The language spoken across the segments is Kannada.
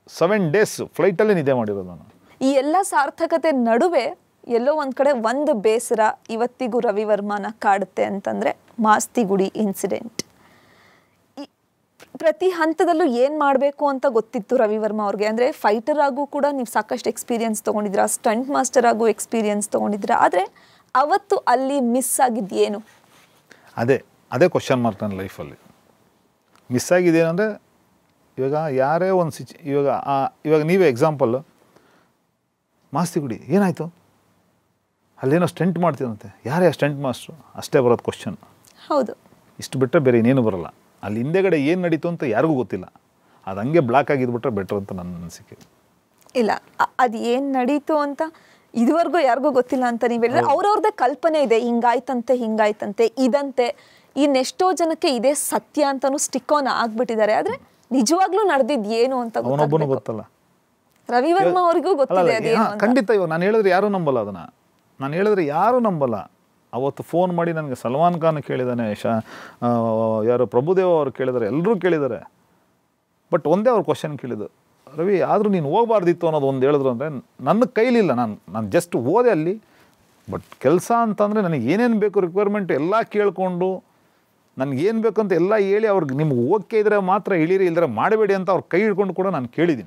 ಸೆವೆನ್ ಡೇಸ್ ಫ್ಲೈಟಲ್ಲೇ ನಿದ್ದೆ ಮಾಡಿರೋದು ನಾನು ಈ ಎಲ್ಲ ಸಾರ್ಥಕತೆ ನಡುವೆ ಎಲ್ಲೋ ಒಂದ್ ಕಡೆ ಒಂದು ಬೇಸರ ಇವತ್ತಿಗೂ ರವಿವರ್ಮನ ಕಾಡುತ್ತೆ ಅಂತಂದ್ರೆ ಮಾಸ್ತಿಗುಡಿ ಇನ್ಸಿಡೆಂಟ್ ಈ ಪ್ರತಿ ಹಂತದಲ್ಲೂ ಏನ್ ಮಾಡಬೇಕು ಅಂತ ಗೊತ್ತಿತ್ತು ರವಿವರ್ಮ ಅವ್ರಿಗೆ ಅಂದ್ರೆ ಫೈಟರ್ ಆಗೂ ಕೂಡ ನೀವು ಸಾಕಷ್ಟು ಎಕ್ಸ್ಪೀರಿಯನ್ಸ್ ತಗೊಂಡಿದ್ರ ಸ್ಟಂಟ್ ಮಾಸ್ಟರ್ ಆಗೂ ಎಕ್ಸ್ಪೀರಿಯನ್ಸ್ ತಗೊಂಡಿದ್ರ ಆದ್ರೆ ಅವತ್ತು ಅಲ್ಲಿ ಮಿಸ್ ಆಗಿದ್ದು ಏನು ಅದೇ ಅದೇ ಕ್ವಶನ್ ಮಾರ್ಕ್ ನನ್ನ ಲೈಫಲ್ಲಿ ಮಿಸ್ ಆಗಿದೆ ಏನಂದರೆ ಇವಾಗ ಯಾರೇ ಒಂದು ಸಿಚ್ ಇವಾಗ ಆ ಇವಾಗ ನೀವೇ ಎಕ್ಸಾಂಪಲ್ ಮಾಸ್ತಿಗುಡಿ ಏನಾಯಿತು ಅಲ್ಲೇನೋ ಸ್ಟೆಂಟ್ ಮಾಡ್ತೀರಂತೆ ಯಾರೇ ಸ್ಟೆಂಟ್ ಮಾಸ್ಟ್ರು ಅಷ್ಟೇ ಬರೋದು ಕ್ವಶನ್ ಹೌದು ಇಷ್ಟು ಬಿಟ್ಟರೆ ಬೇರೆ ಇನ್ನೇನು ಬರಲ್ಲ ಅಲ್ಲಿ ಹಿಂದೆಗಡೆ ಏನು ನಡೀತು ಅಂತ ಯಾರಿಗೂ ಗೊತ್ತಿಲ್ಲ ಅದು ಹಂಗೆ ಬ್ಲಾಕ್ ಆಗಿದ್ಬಿಟ್ರೆ ಬೆಟ್ರ್ ಅಂತ ನನ್ನ ಅನಿಸಿಕೆ ಇಲ್ಲ ಅ- ಅದ್ ಏನ್ ನಡೀತು ಅಂತ ಇದುವರೆಗೂ ಯಾರಿಗೂ ಗೊತ್ತಿಲ್ಲ ಅಂತ ನೀವು ಹೇಳಿದ್ರೆ ಅವ್ರವ್ರದ್ದೇ ಕಲ್ಪನೆ ಇದೆ ಹಿಂಗಾಯ್ತಂತೆ ಹಿಂಗಾಯ್ತಂತೆ ಇದಂತೆ ಇನ್ನೆಷ್ಟೋ ಜನಕ್ಕೆ ಇದೇ ಸತ್ಯ ಅಂತಾನು ಸ್ಟಿಕ್ ಆನ್ ಆಗ್ಬಿಟ್ಟಿದ್ದಾರೆ ಆದ್ರೆ ನಿಜವಾಗ್ಲೂ ನಡೆದಿದ್ ಏನು ಅಂತ ಅವನೊಬ್ಬನು ಗೊತ್ತಾಗ್ಬೇಕು. ಗೊತ್ತಲ್ಲ ರವಿವರ್ಮ ಅವರಿಗೂ ಅಲ್ಲ, ಗೊತ್ತಿದೆ ಅಲ್ಲ, ಅದೇನು ಹಾ, ಅಂತ ಖಂಡಿತ ಇವಾಗ ನಾನು ಹೇಳಿದ್ರೆ ಯಾರೂ ನಂಬಲ್ಲ ಅದನ್ನು ನಾನು ಹೇಳಿದ್ರೆ ಯಾರೂ ನಂಬಲ್ಲ ಅವತ್ತು ಫೋನ್ ಮಾಡಿ ನನಗೆ ಸಲ್ಮಾನ್ ಖಾನ್ ಕೇಳಿದ್ದಾನೆ ಶಾ ಆ, ಯಾರು ಪ್ರಭುದೇವ ಅವರು ಕೇಳಿದ್ದಾರೆ ಎಲ್ಲರೂ ಕೇಳಿದ್ದಾರೆ ಬಟ್ ಒಂದೇ ಅವ್ರು ಕ್ವಶನ್ ಕೇಳಿದ್ದು ರವಿ ಆದರೂ ನೀನು ಹೋಗಬಾರ್ದಿತ್ತು ಅನ್ನೋದು ಒಂದು ಹೇಳಿದ್ರು ಅಂದರೆ ನನ್ನ ಕೈಲಿಲ್ಲ ನಾನು ನಾನು ಜಸ್ಟ್ ಓದೆ ಅಲ್ಲಿ ಬಟ್ ಕೆಲಸ ಅಂತಂದರೆ ನನಗೆ ಏನೇನು ಬೇಕು ರಿಕ್ವೈರ್ಮೆಂಟ್ ಎಲ್ಲ ಕೇಳಿಕೊಂಡು ನನಗೇನು ಬೇಕು ಅಂತ ಎಲ್ಲ ಹೇಳಿ ಅವ್ರಿಗೆ ನಿಮ್ಗೆ ಓಕೆ ಇದ್ರೆ ಮಾತ್ರ ಇಳೀರಿ ಇಲ್ಲದ್ರೆ ಮಾಡಬೇಡಿ ಅಂತ ಅವ್ರ ಕೈ ಹಿಡ್ಕೊಂಡು ಕೂಡ ನಾನು ಕೇಳಿದ್ದೀನಿ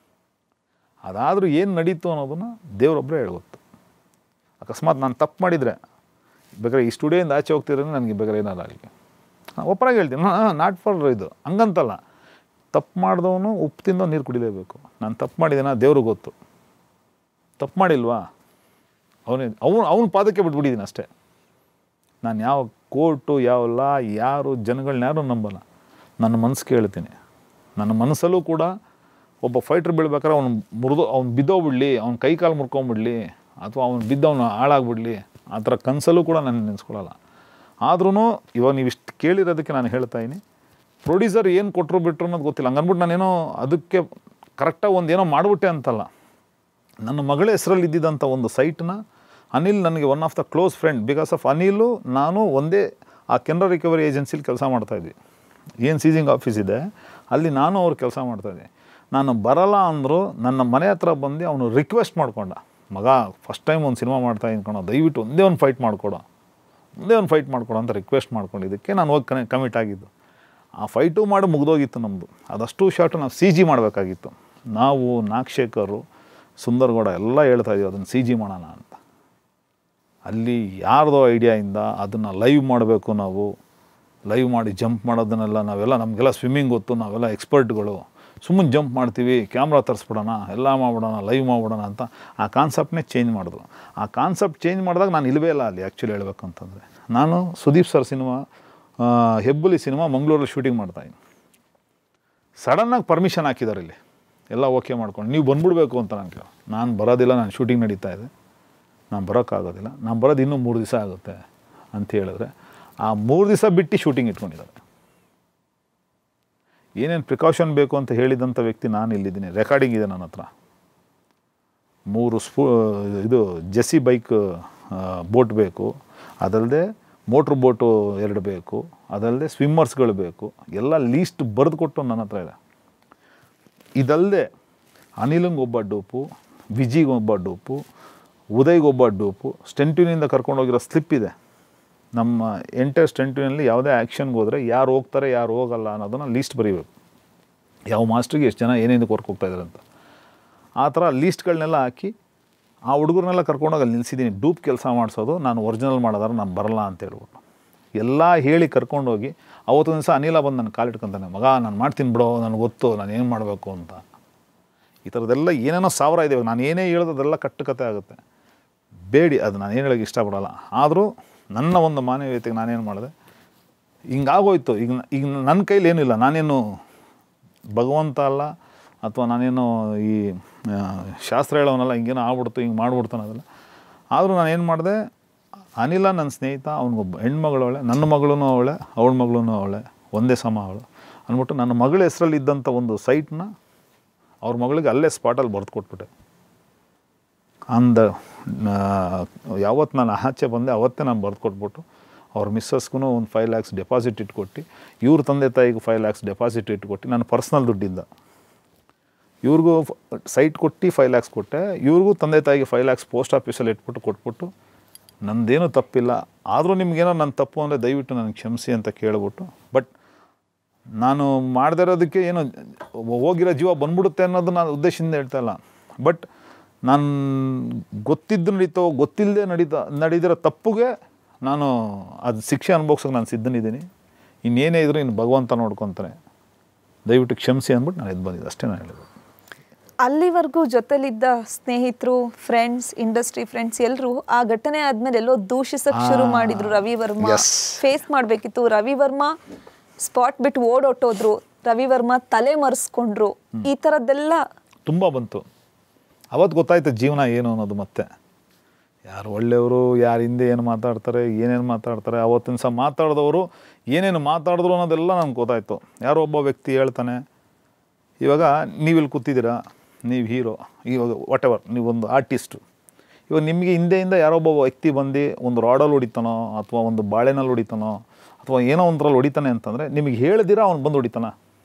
ಅದಾದರೂ ಏನು ನಡೀತು ಅನ್ನೋದನ್ನು ದೇವರೊಬ್ಬರೇ ಹೇಳ್ಗೊತ್ತು ಅಕಸ್ಮಾತ್ ನಾನು ತಪ್ಪು ಮಾಡಿದರೆ ಬೇಕಾದ್ರೆ ಈ ಸ್ಟುಡಿಯೋಯಿಂದ ಆಚೆ ಹೋಗ್ತಿದ್ರೆ ನನಗೆ ಬೇಕಾದ್ರೆ ಏನಾರ ಆಗಲಿ ನಾನು ಒಪ್ಪರಾಗಿ ಹೇಳ್ತೀನಿ ನಾಟ್ ಫಾರ್ ಇದು ಹಂಗಂತಲ್ಲ ತಪ್ಪು ಮಾಡಿದವನು ಉಪ್ಪು ತಿಂದು ನೀರು ಕುಡಿಲೇಬೇಕು ನಾನು ತಪ್ಪು ಮಾಡಿದ್ದೇನ ದೇವ್ರಿಗೆ ಗೊತ್ತು ತಪ್ಪು ಮಾಡಿಲ್ವಾ ಅವನೇ ಅವನು ಅವನ ಪಾದಕ್ಕೆ ಬಿಟ್ಬಿಟ್ಟಿದ್ದೀನಿ ಅಷ್ಟೇ ನಾನು ಯಾವ ಕೋರ್ಟು ಯಾವ ಲಾ ಯಾರು ಜನಗಳನ್ನ ಯಾರು ನಂಬಲ್ಲ ನನ್ನ ಮನಸ್ಸು ಕೇಳ್ತೀನಿ ನನ್ನ ಮನಸ್ಸಲ್ಲೂ ಕೂಡ ಒಬ್ಬ ಫೈಟ್ರ್ ಬೀಳ್ಬೇಕಾದ್ರೆ ಅವ್ನು ಮುರಿದು ಅವ್ನು ಬಿದ್ದೋಗ್ಬಿಡ್ಲಿ ಅವ್ನ ಕೈ ಕಾಲು ಮುರ್ಕೊಂಬಿಡ್ಲಿ ಅಥವಾ ಅವ್ನು ಬಿದ್ದು ಅವನು ಹಾಳಾಗ್ಬಿಡ್ಲಿ ಆ ಥರ ಕನಸಲ್ಲೂ ಕೂಡ ನಾನು ನೆನೆಸ್ಕೊಳ್ಳಲ್ಲ ಆದ್ರೂ ಇವಾಗ ನೀವು ಇಷ್ಟು ಕೇಳಿರೋದಕ್ಕೆ ನಾನು ಹೇಳ್ತಾ ಇದ್ದೀನಿ ಪ್ರೊಡ್ಯೂಸರ್ ಏನು ಕೊಟ್ಟರು ಬಿಟ್ಟರು ಅನ್ನೋದು ಗೊತ್ತಿಲ್ಲ ಹಂಗನ್ಬಿಟ್ಟು ನಾನೇನೋ ಅದಕ್ಕೆ ಕರೆಕ್ಟಾಗಿ ಒಂದು ಏನೋ ಮಾಡಿಬಿಟ್ಟೆ ಅಂತಲ್ಲ ನನ್ನ ಮಗಳ ಹೆಸರಲ್ಲಿ ಇದ್ದಿದ್ದಂಥ ಒಂದು ಸೈಟ್ನ ಅನಿಲ್ ನನಗೆ one of the close friend because of ಅನಿಲು ನಾನು ಒಂದೇ ಆ ಕೆನರಾ ರಿಕವರಿ ಏಜೆನ್ಸಿಲಿ ಕೆಲಸ ಮಾಡ್ತಾಯಿದ್ವಿ ಏನು ಸೀಸಿಂಗ್ ಆಫೀಸ್ ಇದೆ ಅಲ್ಲಿ ನಾನು ಅವ್ರು ಕೆಲಸ ಮಾಡ್ತಾಯಿದ್ದೆ ನಾನು ಬರಲ್ಲ ಅಂದರು ನನ್ನ ಮನೆ ಹತ್ರ ಬಂದು ಅವನು ರಿಕ್ವೆಸ್ಟ್ ಮಾಡ್ಕೊಂಡ ಮಗ ಫಸ್ಟ್ ಟೈಮ್ ಒಂದು ಸಿನಿಮಾ ಮಾಡ್ತಾ ಇದ್ಕೊಣ ದಯವಿಟ್ಟು ಒಂದೇ ಒಂದು ಫೈಟ್ ಮಾಡಿಕೊಡೋ ಒಂದೇ ಒಂದು ಫೈಟ್ ಮಾಡ್ಕೊಡೋ ಅಂತ ರಿಕ್ವೆಸ್ಟ್ ಮಾಡ್ಕೊಂಡಿದ್ದಕ್ಕೆ ನಾನು ಹೋಗಿ ಕನೆ ಕಮಿಟ್ ಆಗಿದ್ದು ಆ ಫೈಟು ಮಾಡಿ ಮುಗ್ದೋಗಿತ್ತು ನಮ್ಮದು ಅದಷ್ಟು ಶಾರ್ಟು ನಾವು ಸಿ ಜಿ ಮಾಡಬೇಕಾಗಿತ್ತು ನಾವು ನಾಗಶೇಖರು ಸುಂದರ್ಗೌಡ ಎಲ್ಲ ಹೇಳ್ತಾ ಇದೀವಿ ಅದನ್ನು ಸಿ ಜಿ ಮಾಡೋಣ ಅಂತ ಅಲ್ಲಿ ಯಾರ್ದೋ ಐಡಿಯಾಯಿಂದ ಅದನ್ನು ಲೈವ್ ಮಾಡಬೇಕು ನಾವು ಲೈವ್ ಮಾಡಿ ಜಂಪ್ ಮಾಡೋದನ್ನೆಲ್ಲ ನಾವೆಲ್ಲ ನಮಗೆಲ್ಲ ಸ್ವಿಮ್ಮಿಂಗ್ ಗೊತ್ತು ನಾವೆಲ್ಲ ಎಕ್ಸ್ಪರ್ಟ್ಗಳು ಸುಮ್ಮನೆ ಜಂಪ್ ಮಾಡ್ತೀವಿ ಕ್ಯಾಮ್ರಾ ತರಿಸ್ಬಿಡೋಣ ಎಲ್ಲ ಮಾಡ್ಬಿಡೋಣ ಲೈವ್ ಮಾಡ್ಬಿಡೋಣ ಅಂತ ಆ ಕಾನ್ಸೆಪ್ಟ್ನೇ ಚೇಂಜ್ ಮಾಡಿದ್ರು ಆ ಕಾನ್ಸೆಪ್ಟ್ ಚೇಂಜ್ ಮಾಡಿದಾಗ ನಾನು ಇಲ್ಲವೇ ಇಲ್ಲ ಅಲ್ಲಿ ಆ್ಯಕ್ಚುಲಿ ಹೇಳ್ಬೇಕಂತಂದರೆ ನಾನು Sudeep sir cinema Hebbuli cinema ಮಂಗಳೂರಲ್ಲಿ ಶೂಟಿಂಗ್ ಮಾಡ್ತಾಯಿದ್ದೀನಿ ಸಡನ್ನಾಗಿ ಪರ್ಮಿಷನ್ ಹಾಕಿದ್ದಾರೆ ಇಲ್ಲಿ ಎಲ್ಲ ಓಕೆ ಮಾಡ್ಕೊಂಡು ನೀವು ಬಂದ್ಬಿಡ್ಬೇಕು ಅಂತ ನನಗೆ ನಾನು ಬರೋದಿಲ್ಲ ನಾನು ಶೂಟಿಂಗ್ ನಡೀತಾ ಇದೆ ನಾನು ಬರೋಕ್ಕಾಗೋದಿಲ್ಲ ನಾನು ಬರೋದು ಇನ್ನೂ ಮೂರು ದಿವಸ ಆಗುತ್ತೆ ಅಂತ ಹೇಳಿದ್ರೆ ಆ ಮೂರು ದಿವಸ ಬಿಟ್ಟು ಶೂಟಿಂಗ್ ಇಟ್ಕೊಂಡಿದ್ದಾರೆ ಏನೇನು ಪ್ರಿಕಾಷನ್ ಬೇಕು ಅಂತ ಹೇಳಿದಂಥ ವ್ಯಕ್ತಿ ನಾನು ಇಲ್ಲಿದ್ದೀನಿ ರೆಕಾರ್ಡಿಂಗ್ ಇದೆ ನನ್ನ ಹತ್ರ ಮೂರು ಸ್ಪೂ ಇದು ಜೆಸ್ಸಿ ಬೈಕ್ ಬೋಟ್ ಬೇಕು ಅದಲ್ಲದೆ ಮೋಟ್ರ್ ಬೋಟು ಎರಡು ಬೇಕು ಅದಲ್ಲದೆ ಸ್ವಿಮ್ಮರ್ಸ್ಗಳು ಬೇಕು ಎಲ್ಲ ಲೀಸ್ಟ್ ಬರೆದು ಕೊಟ್ಟು ನನ್ನ ಹತ್ರ ಇದೆ ಇದಲ್ಲದೆ ಅನಿಲಂಗೆ ಒಬ್ಬ ಡೋಪು ವಿಜಿಗೆ ಒಬ್ಬ ಡೋಪು ಉದಯ್ಗೊಬ್ಬ ಡೋಪು ಸ್ಟೆಂಟ್ಯೂನಿಂದ ಕರ್ಕೊಂಡೋಗಿರೋ ಸ್ಲಿಪ್ ಇದೆ ನಮ್ಮ ಎಂಟರ್ ಸ್ಟೆಂಟ್ಯೂನಲ್ಲಿ ಯಾವುದೇ ಆ್ಯಕ್ಷನ್ಗೆ ಹೋದರೆ ಯಾರು ಹೋಗ್ತಾರೆ ಯಾರು ಹೋಗಲ್ಲ ಅನ್ನೋದನ್ನು ಲೀಸ್ಟ್ ಬರೀಬೇಕು ಯಾವ ಮಾಸ್ಟ್ರಿಗೆ ಎಷ್ಟು ಜನ ಏನೇನಕ್ಕೆ ವರ್ಕ್ ಹೋಗ್ತಾ ಇದ್ದಾರೆ ಅಂತ ಆ ಥರ ಲೀಸ್ಟ್ಗಳನ್ನೆಲ್ಲ ಹಾಕಿ ಆ ಹುಡುಗರನ್ನೆಲ್ಲ ಕರ್ಕೊಂಡೋಗಿ ಅಲ್ಲಿ ನಿಲ್ಸಿದ್ದೀನಿ ಡೂಪ್ ಕೆಲಸ ಮಾಡಿಸೋದು ನಾನು ಒರಿಜಿನಲ್ ಮಾಡೋದಾದ್ರೆ ನಾನು ಬರಲ್ಲ ಅಂತ ಹೇಳ್ಬಿಟ್ಟು ಎಲ್ಲ ಹೇಳಿ ಕರ್ಕೊಂಡೋಗಿ ಅವತ್ತೊಂದು ದಿವಸ ಅನಿಲ ಬಂದು ನನ್ನ ಕಾಲಿಟ್ಕೊಂತಾನೆ ಮಗ ನಾನು ಮಾಡ್ತೀನಿ ಬಿಡೋ ನನಗೆ ಗೊತ್ತು ನಾನು ಏನು ಮಾಡಬೇಕು ಅಂತ ಈ ಥರದ್ದೆಲ್ಲ ಏನೇನೋ ಸಾವಿರ ಇದೆ ನಾನು ಏನೇ ಹೇಳೋದೆಲ್ಲ ಕಟ್ಟುಕತೆ ಆಗುತ್ತೆ ಬೇಡಿ ಅದು ನಾನು ಏನು ಹೇಳೋಕ್ಕೆ ಇಷ್ಟಪಡಲ್ಲ ಆದರೂ ನನ್ನ ಒಂದು ಮಾನವೀಯತೆಗೆ ನಾನೇನು ಮಾಡಿದೆ ಹಿಂಗಾಗೋಯ್ತು ಈಗ ಈಗ ನನ್ನ ಕೈಲಿ ಏನಿಲ್ಲ ನಾನೇನು ಭಗವಂತ ಅಲ್ಲ ಅಥವಾ ನಾನೇನು ಈ ಆ, ಶಾಸ್ತ್ರ ಹೇಳೋನಲ್ಲ ಹಿಂಗೇನೋ ಆಗ್ಬಿಡ್ತು ಹಿಂಗೆ ಮಾಡ್ಬಿಡ್ತು ಅನ್ನೋದಲ್ಲ ಆದರೂ ನಾನು ಏನು ಮಾಡಿದೆ ಅನಿಲ ನನ್ನ ಸ್ನೇಹಿತ ಅವ್ನಿಗೊಬ್ಬ ಹೆಣ್ಮಗಳು ಅವಳೆ ನನ್ನ ಮಗಳೂ ಅವಳೆ ಅವಳ ಮಗಳೂ ಅವಳೆ ಒಂದೇ ಸಮ ಅವಳು ಅಂದ್ಬಿಟ್ಟು ನನ್ನ ಮಗಳ ಹೆಸರಲ್ಲಿ ಇದ್ದಂಥ ಒಂದು ಸೈಟ್ನ ಅವ್ರ ಮಗಳಿಗೆ ಅಲ್ಲೇ ಸ್ಪಾಟಲ್ಲಿ ಬರೆದು ಕೊಟ್ಬಿಟ್ಟೆ ಅಂದ ಯಾವತ್ತು ನಾನು ಆಚೆ ಬಂದೆ ಅವತ್ತೇ ನಾನು ಬರೆದು ಕೊಟ್ಬಿಟ್ಟು ಅವ್ರ ಮಿಸ್ಸಸ್ಗೂ ಒಂದು ಫೈವ್ ಲ್ಯಾಕ್ಸ್ ಡೆಪಾಸಿಟ್ ಇಟ್ಕೊಟ್ಟು ಇವ್ರ ತಂದೆ ತಾಯಿಗೆ ಫೈವ್ ಲ್ಯಾಕ್ಸ್ ಡೆಪಾಸಿಟ್ ಇಟ್ಕೊಟ್ಟು ನಾನು ಪರ್ಸ್ನಲ್ ದುಡ್ಡಿಂದ ಇವ್ರಿಗೂ ಸೈಟ್ ಕೊಟ್ಟು ಫೈವ್ ಲ್ಯಾಕ್ಸ್ ಕೊಟ್ಟೆ ಇವ್ರಿಗೂ ತಂದೆ ತಾಯಿಗೆ ಫೈವ್ ಲ್ಯಾಕ್ಸ್ ಪೋಸ್ಟ್ ಆಫೀಸಲ್ಲಿ ಇಟ್ಬಿಟ್ಟು ಕೊಟ್ಬಿಟ್ಟು ನಂದೇನು ತಪ್ಪಿಲ್ಲ ಆದರೂ ನಿಮ್ಗೇನೋ ನನ್ನ ತಪ್ಪು ಅಂದರೆ ದಯವಿಟ್ಟು ನನಗೆ ಕ್ಷಮಿಸಿ ಅಂತ ಕೇಳ್ಬಿಟ್ಟು ಬಟ್ ನಾನು ಮಾಡದೇ ಇರೋದಕ್ಕೆ ಏನು ಹೋಗಿರೋ ಜೀವ ಬಂದ್ಬಿಡುತ್ತೆ ಅನ್ನೋದು ನಾನು ಉದ್ದೇಶದಿಂದ ಹೇಳ್ತಾ ಇಲ್ಲ ಬಟ್ ನಾನು ಗೊತ್ತಿದ್ದು ನಡೀತೋ ಗೊತ್ತಿಲ್ಲದೆ ನಡೀತಾ ನಡೆದಿರೋ ತಪ್ಪುಗೆ ನಾನು ಅದು ಶಿಕ್ಷೆ ಅನುಭವಿಸೋಕೆ ನಾನು ಸಿದ್ಧನಿದ್ದೀನಿ ಇನ್ನೇನೇ ಇದ್ರೂ ಇನ್ನು ಭಗವಂತ ನೋಡ್ಕೊತಾನೆ ದಯವಿಟ್ಟು ಕ್ಷಮಿಸಿ ಅಂದ್ಬಿಟ್ಟು ನಾನು ಎದ್ದು ಬಂದಿದ್ದೆ ಅಷ್ಟೇ ನಾನು ಹೇಳಿದ್ದು ಅಲ್ಲಿವರೆಗೂ ಜೊತೆಲಿದ್ದ ಸ್ನೇಹಿತರು ಫ್ರೆಂಡ್ಸ್ ಇಂಡಸ್ಟ್ರಿ ಫ್ರೆಂಡ್ಸ್ ಎಲ್ಲರೂ ಆ ಘಟನೆ ಆದ್ಮೇಲೆ ಎಲ್ಲೋ ದೂಷಿಸಕ್ ಶುರು ಆ, ಮಾಡಿದ್ರು ರವಿ ವರ್ಮಾ yes. ಫೇಸ್ ಮಾಡ್ಬೇಕಿತ್ತು ರವಿ ವರ್ಮಾ ಸ್ಪಾಟ್ ಬಿಟ್ಟು ಓಡೊಟ್ಟೋದ್ರು ರವಿ ವರ್ಮಾ ತಲೆ ಮರೆಸ್ಕೊಂಡ್ರು ಈ ಥರದ್ದೆಲ್ಲ ತುಂಬ ಬಂತು ಅವತ್ತು ಗೊತ್ತಾಯ್ತು ಜೀವನ ಏನು ಅನ್ನೋದು ಮತ್ತೆ ಯಾರು ಒಳ್ಳೆಯವರು ಯಾರು ಹಿಂದೆ ಏನು ಮಾತಾಡ್ತಾರೆ ಏನೇನು ಮಾತಾಡ್ತಾರೆ ಅವತ್ತಿನ ಸಹ ಮಾತಾಡಿದವರು ಏನೇನು ಮಾತಾಡಿದ್ರು ಅನ್ನೋದೆಲ್ಲ ನನಗೆ ಗೊತ್ತಾಯ್ತು ಯಾರೋ ಒಬ್ಬ ವ್ಯಕ್ತಿ ಹೇಳ್ತಾನೆ ಇವಾಗ ನೀವಿಲ್ಲಿ ಕೂತಿದ್ದೀರಾ ನೀವು ಹೀರೋ ಇವಾಗ ವಾಟ್ ಎವರ್ ನೀವೊಂದು ಆರ್ಟಿಸ್ಟು ಇವಾಗ ನಿಮಗೆ ಹಿಂದೆಯಿಂದ ಯಾರೊಬ್ಬ ವ್ಯಕ್ತಿ ಬಂದು ಒಂದು ರಾಡಲ್ಲಿ ಹೊಡಿತಾನೋ ಅಥವಾ ಒಂದು ಬಾಳೆನಲ್ಲಿ ಹೊಡಿತಾನೋ ಅಥವಾ ಏನೋ ಒಂದ್ರಲ್ಲಿ ಹೊಡಿತಾನೆ ಅಂತಂದರೆ ನಿಮಗೆ ಹೇಳ್ದಿರಾ ಅವ್ನು ಬಂದು ಹೊಡಿತಾನ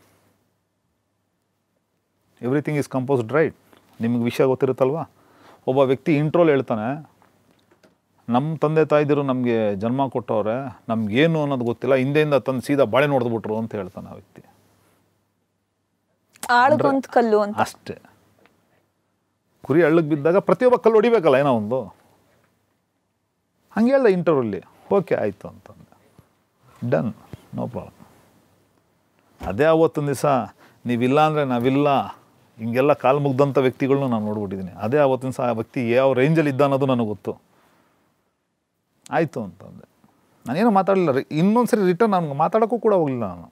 ಎವ್ರಿಥಿಂಗ್ ಈಸ್ ಕಂಪೋಸ್ಡ್ ರೈಟ್ ನಿಮಗೆ ವಿಷಯ ಗೊತ್ತಿರುತ್ತಲ್ವಾ ಒಬ್ಬ ವ್ಯಕ್ತಿ ಇಂಟ್ರೋಲ್ ಹೇಳ್ತಾನೆ ನಮ್ಮ ತಂದೆ ತಾಯಿದಿರು ನಮಗೆ ಜನ್ಮ ಕೊಟ್ಟವ್ರೆ ನಮಗೇನು ಅನ್ನೋದು ಗೊತ್ತಿಲ್ಲ ಹಿಂದೆಯಿಂದ ತಂದು ಸೀದಾ ಬಾಳೆ ನೋಡಿದ್ಬಿಟ್ರು ಅಂತ ಹೇಳ್ತಾನೆ ಆ ವ್ಯಕ್ತಿ ಆಳ್ಗೊಂದ್ ಕಲ್ಲು ಅಂತ ಅಷ್ಟೇ ಕುರಿ ಹಳ್ಳಕ್ಕೆ ಬಿದ್ದಾಗ ಪ್ರತಿಯೊಬ್ಬ ಕಲ್ಲು ಹೊಡಿಬೇಕಲ್ಲ ಏನೋ ಒಂದು ಹಂಗೆ ಹೇಳ್ದೆ ಇಂಟರ್ವ್ಯೂಲ್ಲಿ ಓಕೆ ಆಯಿತು ಅಂತಂದೆ ಡನ್ ನೋ ಪ್ರಾಬ್ಲಮ್ ಅದೇ ಅವತ್ತೊಂದು ದಿವಸ ನೀವಿಲ್ಲ ಅಂದರೆ ನಾವಿಲ್ಲ ಹಿಂಗೆಲ್ಲ ಕಾಲು ಮುಗ್ದಂಥ ವ್ಯಕ್ತಿಗಳನ್ನೂ ನಾನು ನೋಡ್ಬಿಟ್ಟಿದ್ದೀನಿ ಅದೇ ಅವತ್ತಿನ ದಿವಸ ಆ ವ್ಯಕ್ತಿ ಯಾವ ರೇಂಜಲ್ಲಿ ಇದ್ದ ಅನ್ನೋದು ನನಗೆ ಗೊತ್ತು ಆಯಿತು ಅಂತಂದೆ ನಾನೇನು ಮಾತಾಡಲಿಲ್ಲ ರಿ ಇನ್ನೊಂದು ಸರಿ ರಿಟರ್ನ್ ನಾನು ಮಾತಾಡೋಕ್ಕೂ ಕೂಡ ಹೋಗಲಿಲ್ಲ ನಾನು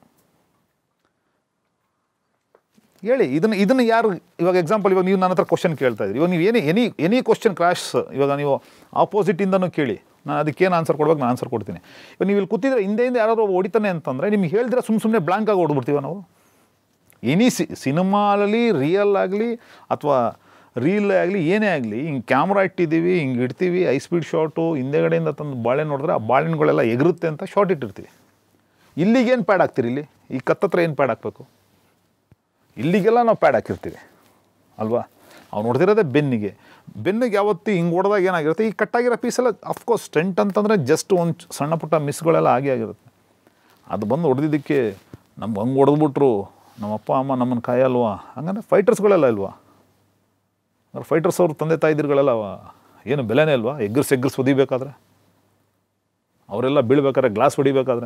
ಹೇಳಿ ಇದನ್ನು ಇದನ್ನು ಯಾರು ಇವಾಗ ಎಕ್ಸಾಂಪಲ್ ಇವಾಗ ನೀವು ನನ್ನ ಹತ್ರ ಕ್ವಶನ್ ಕೇಳ್ತಾ ಇದ್ದೀರಿ ಇವಾಗ ನೀವು ಏನೇ ಎನಿ ಎನಿ ಕ್ವಶನ್ ಕ್ರಾಶ್ ಇವಾಗ ನೀವು ಆಪೋಸಿಟಿಂದನೂ ಕೇಳಿ ನಾನು ಅದಕ್ಕೇನು ಆನ್ಸರ್ ಕೊಡ್ಬೇಕು ನಾನು ಆನ್ಸರ್ ಕೊಡ್ತೀನಿ ಇವಾಗ ನೀವು ಇಲ್ಲಿ ಕೂತಿದ್ರೆ ಹಿಂದೆಯಿಂದ ಯಾರಾದ್ರು ಹೊಡಿತಾನೆ ಅಂತಂದರೆ ನಿಮ್ಗೆ ಹೇಳಿದ್ರೆ ಸುಮ್ಮ ಸುಮ್ಮನೆ ಬ್ಲಾಂಕ್ ಆಗಿ ಹೊಡ್ಬಿಡ್ತೀವ ನಾವು ಎನಿ ಸಿ ಸಿನಿಮಾಲಿ ರಿಯಲ್ ಆಗಲಿ ಅಥವಾ ರೀಲ್ ಆಗಲಿ ಏನೇ ಆಗಲಿ ಹಿಂಗೆ ಕ್ಯಾಮ್ರಾ ಇಟ್ಟಿದ್ದೀವಿ ಹಿಂಗೆ ಇಡ್ತೀವಿ ಐ ಸ್ಪೀಡ್ ಶಾಟು ಹಿಂದೆಗಡೆಯಿಂದ ತಂದು ಬಾಳೆ ನೋಡಿದ್ರೆ ಆ ಬಾಳೆಹಣ್ಣುಗಳೆಲ್ಲ ಎಗರುತ್ತೆ ಅಂತ ಶಾರ್ಟ್ ಇಟ್ಟಿರ್ತೀವಿ ಇಲ್ಲಿಗೇನು ಪ್ಯಾಡ್ ಹಾಕ್ತೀರಿ ಇಲ್ಲಿ ಈ ಕತ್ತತ್ರ ಏನು ಪ್ಯಾಡ್ ಹಾಕಬೇಕು ಇಲ್ಲಿಗೆಲ್ಲ ನಾವು ಪ್ಯಾಡ್ ಹಾಕಿರ್ತೀವಿ ಅಲ್ವಾ ಅವ್ನು ಹೊಡೆದಿರೋದೇ ಬೆನ್ನಿಗೆ ಬೆನ್ನಿಗೆ ಯಾವತ್ತು ಹಿಂಗೆ ಹೊಡೆದಾಗ ಏನಾಗಿರುತ್ತೆ ಈ ಕಟ್ಟಾಗಿರೋ ಪೀಸೆಲ್ಲ ಅಫ್ಕೋರ್ಸ್ ಸ್ಟೆಂಟ್ ಅಂತಂದರೆ ಜಸ್ಟ್ ಒಂದು ಸಣ್ಣ ಪುಟ್ಟ ಮಿಸ್ಗಳೆಲ್ಲ ಆಗೇ ಆಗಿರುತ್ತೆ ಅದು ಬಂದು ಹೊಡೆದಿದ್ದಕ್ಕೆ ನಮ್ಗೆ ಹಂಗೆ ಹೊಡೆದ್ಬಿಟ್ರು ನಮ್ಮ ಅಪ್ಪ ಅಮ್ಮ ನಮ್ಮನ್ನು ಕಾಯಲ್ವಾ ಹಂಗಂದ್ರೆ ಫೈಟರ್ಸ್ಗಳೆಲ್ಲ ಇಲ್ವಾ ಅಂದ್ರೆ ಫೈಟರ್ಸ್ ಅವ್ರ ತಂದೆ ತಾಯಿದಿರುಗಳೆಲ್ಲ ಏನು ಬೆಲೆನೇ ಇಲ್ವಾ ಎಗ್ಗರ್ಸ್ ಎಗ್ಗರ್ಸ್ ಒದಿಬೇಕಾದ್ರೆ ಅವರೆಲ್ಲ ಬೀಳ್ಬೇಕಾದ್ರೆ ಗ್ಲಾಸ್ ಹೊಡಿಬೇಕಾದ್ರೆ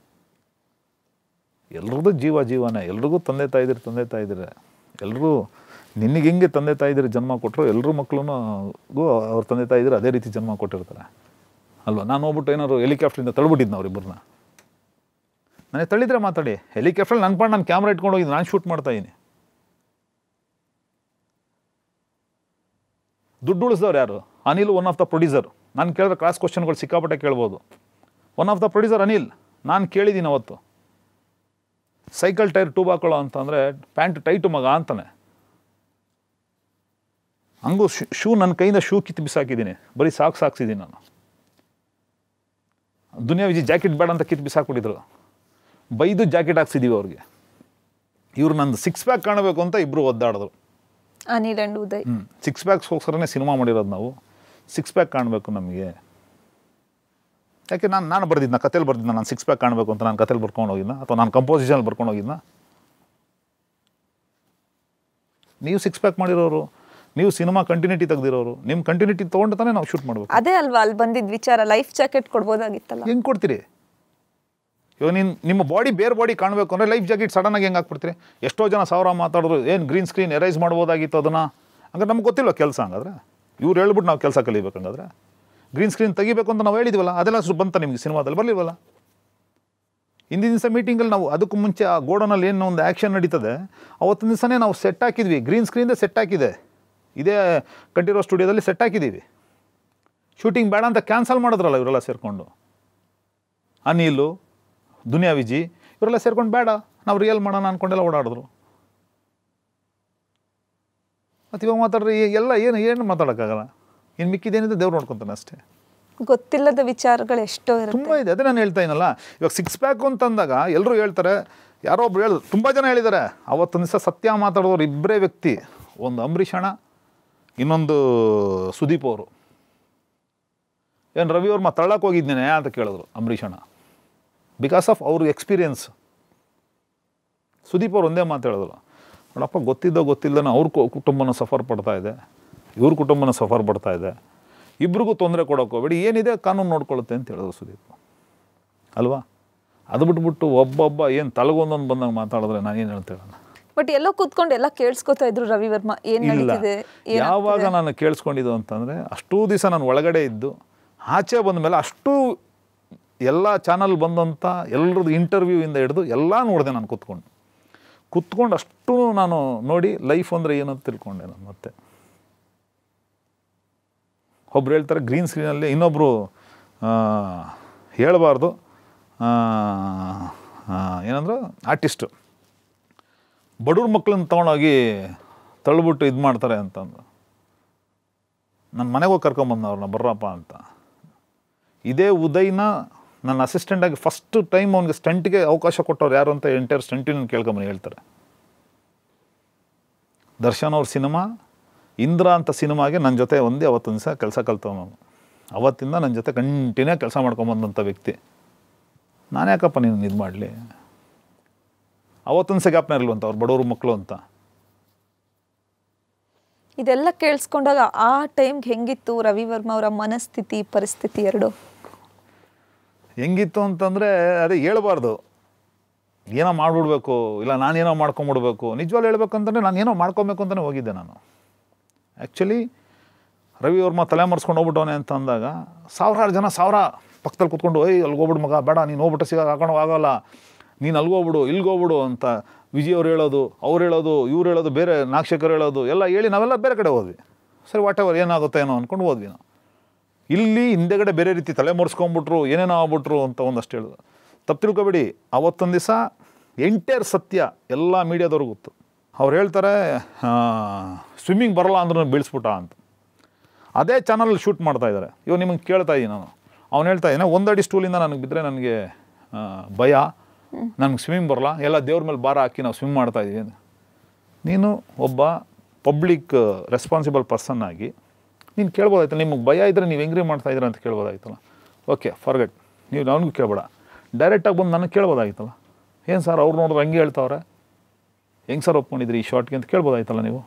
ಎಲ್ರದ್ದು ಜೀವ ಜೀವನೇ ಎಲ್ರಿಗೂ ತಂದೆ ತಾಯಿದಿರು ತಂದೆ ತಾಯಿದಿರೆ ಎಲ್ರಿಗೂ ನಿನಗೆ ಹೆಂಗೆ ತಂದೆ ತಾಯಿದಿರು ಜನ್ಮ ಕೊಟ್ಟರು ಎಲ್ಲರೂ ಮಕ್ಕಳು ಅವ್ರ ತಂದೆ ತಾಯಿದಿರು ಅದೇ ರೀತಿ ಜನ್ಮ ಕೊಟ್ಟಿರ್ತಾರೆ ಅಲ್ವಾ ನಾನು ಹೋಗ್ಬಿಟ್ಟು ಏನಾದ್ರು ಹೆಲಿಕಾಪ್ಟ್ರಿಂದ ತಳ್ಬಿಟ್ಟಿದ್ನ ಅವ್ರಿಬ್ಬರನ್ನ ನನಗೆ ತಳ್ಳಿದ್ರೆ ಮಾತಾಡಿ ಹೆಲಿಕಾಪ್ಟ್ರಲ್ಲಿ ನನ್ನ ಪಾಡು ನಾನು ಕ್ಯಾಮ್ರಾ ಇಟ್ಕೊಂಡು ಹೋಗಿದ್ದು ನಾನು ಶೂಟ್ ಮಾಡ್ತಾ ಇದ್ದೀನಿ ದುಡ್ಡು ಉಳಿಸಿದವ್ರು ಯಾರು Anil one of the producer ನಾನು ಕೇಳಿದ್ರೆ ಕ್ಲಾಸ್ ಕ್ವಶನ್ಗಳು ಸಿಕ್ಕಾಪಟ್ಟೆ ಕೇಳ್ಬೋದು one of the producer Anil ನಾನು ಕೇಳಿದ್ದೀನಿ ಅವತ್ತು ಸೈಕಲ್ ಟೈರ್ ಟ್ಯೂಬ್ ಹಾಕೊಳ್ಳೋ ಅಂತಂದರೆ ಪ್ಯಾಂಟ್ ಟೈಟು ಮಗ ಅಂತಾನೆ ಹಂಗೂ ಶೂ ನನ್ನ ಕೈಯಿಂದ ಶೂ ಕಿತ್ತು ಬಿಸಾಕಿದ್ದೀನಿ ಬರೀ ಸಾಕ್ಸ್ ಹಾಕ್ಸಿದ್ದೀನಿ ನಾನು ದುನಿಯಾ ವಿಜಿ ಜಾಕೆಟ್ ಬೇಡ ಅಂತ ಕಿತ್ತು ಬಿಸಾಕ್ಬಿಟ್ಟಿದ್ರು ಬೈದು ಜಾಕೆಟ್ ಹಾಕ್ಸಿದ್ದೀವಿ ಅವ್ರಿಗೆ ಇವ್ರು ನಂದು ಸಿಕ್ಸ್ ಪ್ಯಾಕ್ ಕಾಣಬೇಕು ಅಂತ ಇಬ್ಬರು ಒದ್ದಾಡಿದ್ರು ಅನಿಲ್ ಅಂಡ್ ಉದಯ್ ಹ್ಞೂ ಸಿಕ್ಸ್ ಪ್ಯಾಕ್ಸ್ಗೋಸ್ಕರನೇ ಸಿನಿಮಾ ಮಾಡಿರೋದು ನಾವು ಸಿಕ್ಸ್ ಪ್ಯಾಕ್ ಕಾಣಬೇಕು ನಮಗೆ ಯಾಕೆ ನಾನು ನಾನು ಬರ್ದಿದ್ನ ಕತೆಲಿ ಬರ್ದಿದ್ನ ನಾನು ಸಿಕ್ಸ್ ಪ್ಯಾಕ್ ಕಾಣಬೇಕು ಅಂತ ನಾನು ಕತೆಲಿ ಬರ್ಕೊಂಡು ಹೋಗಿದ್ನ ಅಥವಾ ನಾನು ಕಂಪೋಸಿಷನಲ್ಲಿ ಬರ್ಕೊಂಡು ಹೋಗಿದ್ನ ನೀವು ಸಿಕ್ಸ್ ಪ್ಯಾಕ್ ಮಾಡಿರೋರು ನೀವು ಸಿನಿಮಾ ಕಂಟಿನ್ಯೂಟಿ ತೆಗ್ದಿರೋರು ನಿಮ್ಮ ಕಂಟಿನ್ಯೂಟಿ ತೊಗೊಂಡು ತಾನೇ ನಾವು ಶೂಟ್ ಮಾಡಬೇಕು ಅದೇ ಅಲ್ವಾ ಅಲ್ಲಿ ಬಂದಿದ್ ವಿಚಾರ ಲೈಫ್ ಜಾಕೆಟ್ ಕೊಡ್ಬೋದಾಗಿತ್ತಲ್ಲ ಹೆಂಗೆ ಕೊಡ್ತೀರಿ ಇವಾಗ ನೀನು ನಿಮ್ಮ ಬಾಡಿ ಬೇರೆ ಬಾಡಿ ಕಾಣಬೇಕು ಅಂದರೆ ಲೈಫ್ ಜಾಕೆಟ್ ಸಡನ್ನಾಗಿ ಹೆಂಗೆ ಹಾಕ್ಬಿಡ್ತೀರಿ ಎಷ್ಟೋ ಜನ ಸಾವಿರ ಮಾತಾಡಿದ್ರು ಏನು ಗ್ರೀನ್ ಸ್ಕ್ರೀನ್ ಎರೈಸ್ ಮಾಡ್ಬೋದಾಗಿತ್ತು ಅದನ್ನು ಹಂಗಾರೆ ನಮ್ಗೆ ಗೊತ್ತಿಲ್ವ ಕೆಲಸ ಹಂಗಾದ್ರೆ ಇವ್ರು ಹೇಳ್ಬಿಟ್ಟು ನಾವು ಕೆಲಸ ಕಲಿಬೇಕು ಹಂಗಾದ್ರೆ ಗ್ರೀನ್ ಸ್ಕ್ರೀನ್ ತೆಗಿಬೇಕು ಅಂತ ನಾವು ಹೇಳಿದ್ವಲ್ಲ ಅದೆಲ್ಲ ಸ್ವಲ್ಪ ಬಂತ ನಿಮಗೆ ಸಿನಿಮಾದಲ್ಲಿ ಬರಲಿಲ್ವಲ್ಲ ಹಿಂದಿನ ದಿವಸ ಮೀಟಿಂಗಲ್ಲಿ ನಾವು ಅದಕ್ಕೂ ಮುಂಚೆ ಆ ಗೋಡನಲ್ಲಿ ಏನು ಒಂದು ಆ್ಯಕ್ಷನ್ ನಡೀತದೆ ಅವತ್ತಿನ ದಿವಸನೇ ನಾವು ಸೆಟ್ ಹಾಕಿದ್ವಿ ಗ್ರೀನ್ ಸ್ಕ್ರೀನ್ದೇ ಸೆಟ್ ಹಾಕಿದೆ ಇದೇ ಕಂಠೀರೋ ಸ್ಟುಡಿಯೋದಲ್ಲಿ ಸೆಟ್ ಹಾಕಿದ್ದೀವಿ ಶೂಟಿಂಗ್ ಬೇಡ ಅಂತ ಕ್ಯಾನ್ಸಲ್ ಮಾಡಿದ್ರಲ್ಲ ಇವರೆಲ್ಲ ಸೇರಿಕೊಂಡು ಅನಿಲು ದುನಿಯಾ ವಿಜಿ ಇವರೆಲ್ಲ ಸೇರ್ಕೊಂಡು ಬೇಡ ನಾವು ರಿಯಲ್ ಮಾಡೋಣ ಅಂದ್ಕೊಂಡೆಲ್ಲ ಓಡಾಡಿದ್ರು ಮತ್ತು ಇವಾಗ ಮಾತಾಡ್ರಿ ಎಲ್ಲ ಏನು ಏನು ಮಾತಾಡೋಕ್ಕಾಗಲ್ಲ ಇನ್ನು ಮಿಕ್ಕಿದೇನಿದೆ ದೇವ್ರು ನೋಡ್ಕೊತಾನೆ ಅಷ್ಟೇ ಗೊತ್ತಿಲ್ಲದ ವಿಚಾರಗಳು ಎಷ್ಟೋ ತುಂಬ ಇರುತ್ತೆ ಇದೆ ಅದೇ ನಾನು ಹೇಳ್ತಾ ಇದ್ದೀನಲ್ಲ ಇವಾಗ ಸಿಕ್ಸ್ ಪ್ಯಾಕ್ ಅಂತಂದಾಗ ಎಲ್ಲರೂ ಹೇಳ್ತಾರೆ ಯಾರೋ ಒಬ್ರು ಹೇಳಿದ್ರು ತುಂಬ ಜನ ಹೇಳಿದ್ದಾರೆ ಅವತ್ತೊಂದು ದಿವಸ ಸತ್ಯ ಮಾತಾಡಿದವ್ರು ಇಬ್ಬರೇ ವ್ಯಕ್ತಿ ಒಂದು ಅಂಬರೀಷ್ ಅಣ್ಣ ಇನ್ನೊಂದು ಸುದೀಪ್ ಅವರು ಏನು ರವಿ ಅವ್ರ ತಳ್ಳಕ್ಕೆ ಹೋಗಿದ್ದೇನೆ ಅಂತ ಕೇಳಿದ್ರು ಅಂಬರೀಷ್ ಅಣ್ಣ ಬಿಕಾಸ್ ಆಫ್ ಅವ್ರ ಎಕ್ಸ್ಪೀರಿಯನ್ಸ್ ಸುದೀಪ್ ಅವ್ರು ಒಂದೇ ಮಾತು ಹೇಳಿದ್ರು ನೋಡಪ್ಪ ಗೊತ್ತಿದ್ದೋ ಗೊತ್ತಿಲ್ಲದನ ಅವ್ರ ಕು- ಕುಟುಂಬನ ಸಫರ್ ಪಡ್ತಾ ಇದೆ ಇವ್ರ ಕುಟುಂಬನ ಸಫರ್ ಪಡ್ತಾ ಇದೆ ಇಬ್ರಿಗೂ ತೊಂದರೆ ಕೊಡೋಕೆ ಹೋಗ್ಬೇಡಿ ಏನಿದೆ ಕಾನೂನು ನೋಡ್ಕೊಳ್ಳುತ್ತೆ ಅಂತ ಹೇಳಿದ್ರು ಸುದೀಪ್ ಅಲ್ವಾ ಅದು ಬಿಟ್ಬಿಟ್ಟು ಒಬ್ಬೊಬ್ಬ ಏನು ತಲೆಗೊಂದೊಂದು ಬಂದಂಗೆ ಮಾತಾಡಿದ್ರೆ ನಾನು ಏನು ಹೇಳ್ತೇವೆ ಬಟ್ ಎಲ್ಲೋ ಕೂತ್ಕೊಂಡು ಎಲ್ಲ ಕೇಳಿಸ್ಕೊತಾ ಇದ್ರು ರವಿ ವರ್ಮ ಏನ್ ಇಲ್ಲ ನಡೀತಿದೆ ಏನ್ ಯಾವಾಗ ನಾನು ಕೇಳಿಸ್ಕೊಂಡಿದ್ದು ಅಂತಂದರೆ ಅಷ್ಟೂ ದಿವಸ ನಾನು ಒಳಗಡೆ ಇದ್ದು ಆಚೆ ಬಂದ ಮೇಲೆ ಅಷ್ಟು ಎಲ್ಲ ಚಾನಲ್ ಬಂದಂಥ ಎಲ್ಲರದ್ದು ಇಂಟರ್ವ್ಯೂವಿಂದ ಹಿಡಿದು ಎಲ್ಲ ನೋಡಿದೆ ನಾನು ಕೂತ್ಕೊಂಡು ಕೂತ್ಕೊಂಡು ಅಷ್ಟು ನಾನು ನೋಡಿ ಲೈಫ್ ಅಂದರೆ ಏನು ಅಂತ ತಿಳ್ಕೊಂಡೆ ನಾನು ಮತ್ತೆ ಒಬ್ರು ಹೇಳ್ತಾರೆ ಗ್ರೀನ್ ಸ್ಕ್ರೀನಲ್ಲಿ ಇನ್ನೊಬ್ಬರು ಹೇಳಬಾರ್ದು ಏನಂದ್ರೆ ಆರ್ಟಿಸ್ಟು ಬಡವ್ರ ಮಕ್ಕಳನ್ನ ತೊಗೊಂಡೋಗಿ ತಳ್ಳಿಬಿಟ್ಟು ಇದು ಮಾಡ್ತಾರೆ ಅಂತಂದು ನನ್ನ ಮನೆಗೆ ಹೋಗಿ ಕರ್ಕೊಂಬಂದ ಅವ್ರನ್ನ ಬರ್ರಪ್ಪ ಅಂತ ಇದೇ ಉದಯ್ನ ನನ್ನ ಅಸಿಸ್ಟೆಂಟಾಗಿ ಫಸ್ಟ್ ಟೈಮ್ ಅವ್ನಿಗೆ ಸ್ಟಂಟ್ಗೆ ಅವಕಾಶ ಕೊಟ್ಟವ್ರು ಯಾರು ಅಂತ ಎಂಟೈರ್ ಸ್ಟಂಟಿನ ಕೇಳ್ಕೊಂಬನಿ ಹೇಳ್ತಾರೆ ದರ್ಶನ್ ಅವ್ರ ಸಿನಿಮಾ ಇಂದ್ರ ಅಂತ ಸಿನಿಮಾಗೆ ನನ್ನ ಜೊತೆ ಒಂದೇ ಅವತ್ತೊಂದು ದಿವಸ ಕೆಲಸ ಕಲ್ತವ್ ನಾನು ಅವತ್ತಿಂದ ನನ್ನ ಜೊತೆ ಕಂಟಿನ್ಯೂ ಕೆಲಸ ಮಾಡ್ಕೊಂಬಂದಂಥ ವ್ಯಕ್ತಿ ನಾನು ಯಾಕಪ್ಪ ನೀನು ಇದು ಮಾಡಲಿ ಅವತ್ತೊಂದು ಜ್ಞಾಪನ ಇರಲ್ವಂತ ಅವ್ರು ಬಡವ್ರ ಮಕ್ಕಳು ಅಂತ ಇದೆಲ್ಲ ಕೇಳಿಸ್ಕೊಂಡಾಗ ಆ ಟೈಮ್ಗೆ ಹೆಂಗಿತ್ತು ರವಿ ವರ್ಮ ಅವರ ಮನಸ್ಥಿತಿ ಪರಿಸ್ಥಿತಿ ಎರಡು ಹೆಂಗಿತ್ತು ಅಂತಂದರೆ ಅದೇ ಹೇಳ್ಬಾರ್ದು ಏನೋ ಮಾಡಿಬಿಡ್ಬೇಕು ಇಲ್ಲ ನಾನೇನೋ ಮಾಡ್ಕೊಂಬಿಡ್ಬೇಕು ನಿಜವಾಗ್ಲೂ ಹೇಳ್ಬೇಕಂತಂದರೆ ನಾನು ಏನೋ ಮಾಡ್ಕೊಬೇಕು ಅಂತಲೇ ಹೋಗಿದ್ದೆ ನಾನು ಆ್ಯಕ್ಚುಲಿ ರವಿ ವರ್ಮ ತಲೆ ಮರೆಸ್ಕೊಂಡು ಹೋಗ್ಬಿಟ್ಟವನೆ ಅಂತ ಅಂದಾಗ ಸಾವಿರಾರು ಜನ ಸಾವಿರ ಪಕ್ಕದಲ್ಲಿ ಕೂತ್ಕೊಂಡು ಓಯ್ ಅಲ್ಲಿಗೆ ಹೋಗ್ಬಿಡು ಮಗ ಬೇಡ ನೀನು ಹೋಗ್ಬಿಟ್ಟು ಸಿಗ ಹಾಕೊಂಡು ಆಗೋಲ್ಲ ನೀನು ಅಲ್ಗೋಗ್ಬಿಡು ಇಲ್ಗೋಗ್ಬಿಡು ಅಂತ ವಿಜಯ್ ಅವ್ರು ಹೇಳೋದು ಅವ್ರು ಹೇಳೋದು ಇವ್ರು ಹೇಳೋದು ಬೇರೆ ನಾಗಶೇಖರ್ ಹೇಳೋದು ಎಲ್ಲ ಹೇಳಿ ನಾವೆಲ್ಲ ಬೇರೆ ಕಡೆ ಹೋದ್ವಿ ಸರಿ ವಾಟ್ ಎವರ್ ಏನಾಗುತ್ತೆ ಏನೋ ಅಂದ್ಕೊಂಡು ಹೋದ್ವಿ ನಾವು ಇಲ್ಲಿ ಹಿಂದೆಗಡೆ ಬೇರೆ ರೀತಿ ತಲೆ ಮರೆಸ್ಕೊಂಬಿಟ್ರು ಏನೇನೋ ಆಗ್ಬಿಟ್ರು ಅಂತ ಒಂದಷ್ಟು ಹೇಳಿದ್ರು ತಪ್ಪು ತಿಳ್ಕೊಬೇಡಿ ಅವತ್ತೊಂದು ದಿವಸ ಎಂಟೇರ್ ಸತ್ಯ ಎಲ್ಲ ಮೀಡಿಯಾದವ್ರಿಗೆ ಗೊತ್ತು ಅವ್ರು ಹೇಳ್ತಾರೆ ಸ್ವಿಮ್ಮಿಂಗ್ ಬರಲ್ಲ ಅಂದ್ರೂ ಬೀಳಿಸ್ಬಿಟ್ಟ ಅಂತ ಅದೇ ಚಾನಲ್ ಶೂಟ್ ಮಾಡ್ತಾ ಇದ್ದಾರೆ ಇವಾಗ ನಿಮಗೆ ಕೇಳ್ತಾ ಇದ್ದೀನಿ ನಾನು ಅವ್ನು ಹೇಳ್ತಾ ಇದ್ದಾನೆ ಒಂದಡಿ ಸ್ಟೂಲಿಂದ ನನಗೆ ಬಿದ್ದರೆ ನನಗೆ ಆ, ಭಯ ನನಗೆ ಸ್ವಿಮ್ಮಿಂಗ್ ಬರಲ್ಲ ಎಲ್ಲ ದೇವ್ರ ಮೇಲೆ ಭಾರ ಹಾಕಿ ನಾವು ಸ್ವಿಮ್ ಮಾಡ್ತಾ ಇದ್ದೀವಿ ಅಂತ. ನೀನು ಒಬ್ಬ ಪಬ್ಲಿಕ್ ರೆಸ್ಪಾನ್ಸಿಬಲ್ ಪರ್ಸನ್ ಆಗಿ ನೀನು ಕೇಳ್ಬೋದಾಯ್ತಲ್ಲ ನಿಮಗೆ ಭಯ ಇದ್ದರೆ ನೀವು ಹೆಂಗ್ರಿ ಮಾಡ್ತಾ ಇದ್ದೀರ ಅಂತ ಕೇಳ್ಬೋದಾಯ್ತಲ್ಲ ಓಕೆ ಫರ್ಗೆಟ್ ನೀವು ಅವನಿಗೂ ಕೇಳ್ಬೇಡ ಡೈರೆಕ್ಟಾಗಿ ಬಂದು ನನಗೆ ಕೇಳ್ಬೋದಾಗಿತ್ತಲ್ಲ ಏನು ಸರ್ ಅವ್ರು ನೋಡಿದ್ರೆ ಹಂಗೆ ಹೇಳ್ತಾವ್ರೆ ಹೆಂಗೆ ಸರ್ ಒಪ್ಕೊಂಡಿದ್ರಿ ಈ ಶಾರ್ಟ್ಗೆ ಅಂತ ಕೇಳ್ಬೋದಾಯ್ತಲ್ಲ ನೀವು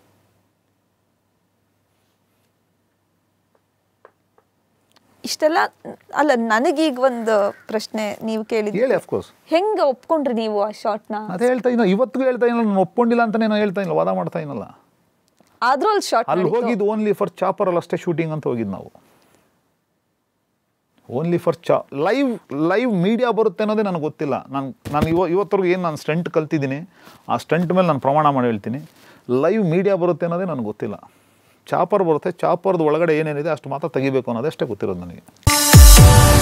ಇಷ್ಟೆಲ್ಲ ಅಲ್ಲ ನನಗೀಗ ಒಂದು ಪ್ರಶ್ನೆ ನೀವು ಕೇಳಿದ್ರಿ ಹೇಳಿ ಅಫ್ಕೋರ್ಸ್ ಹೆಂಗ ಒಪ್ಕೊಂಡ್ರಿ ನೀವು ಆ ಶಾರ್ಟ್ನ ಅದೇ ಹೇಳ್ತಾ ಇದ್ದೀನಿ ಇವತ್ತಿಗೂ ಹೇಳ್ತಾ ಇಲ್ಲ ನಾನು ಒಪ್ಕೊಂಡಿಲ್ಲ ಅಂತಲೇ ನಾನು ಹೇಳ್ತಾ ಇಲ್ಲ ವಾದ ಮಾಡ್ತಾ ಇನ್ನಲ್ಲ ಆದ್ರೂ ಅಲ್ಲಿ ಶಾರ್ಟ್ ಅಲ್ಲಿ ಹೋಗಿದ್ದು ಓನ್ಲಿ ಫಾರ್ ಚಾಪರಲ್ಲಿ ಅಷ್ಟೇ ಶೂಟಿಂಗ್ ಅಂತ ಹೋಗಿದ್ದು ನಾವು ಓನ್ಲಿ ಫಾರ್ ಚಾ ಲೈವ್ ಲೈವ್ ಮೀಡಿಯಾ ಬರುತ್ತೆ ಅನ್ನೋದೇ ನನಗೆ ಗೊತ್ತಿಲ್ಲ ನಾನು ನಾನು ಇವ ಇವತ್ತರೆಗೂ ಏನು ನಾನು ಸ್ಟಂಟ್ ಕಲ್ತಿದ್ದೀನಿ ಆ ಸ್ಟಂಟ್ ಮೇಲೆ ನಾನು ಪ್ರಮಾಣ ಮಾಡಿ ಹೇಳ್ತೀನಿ ಲೈವ್ ಮೀಡಿಯಾ ಬರುತ್ತೆ ಅನ್ನೋದೇ ನನಗೆ ಗೊತ್ತಿಲ್ಲ ಚಾಪರ್ ಬರುತ್ತೆ ಚಾಪರ್ದು ಒಳಗಡೆ ಏನೇನಿದೆ ಅಷ್ಟು ಮಾತ್ರ ತೆಗಿಬೇಕು ಅನ್ನೋದೇ ಅಷ್ಟೇ ಗೊತ್ತಿರೋದು ನನಗೆ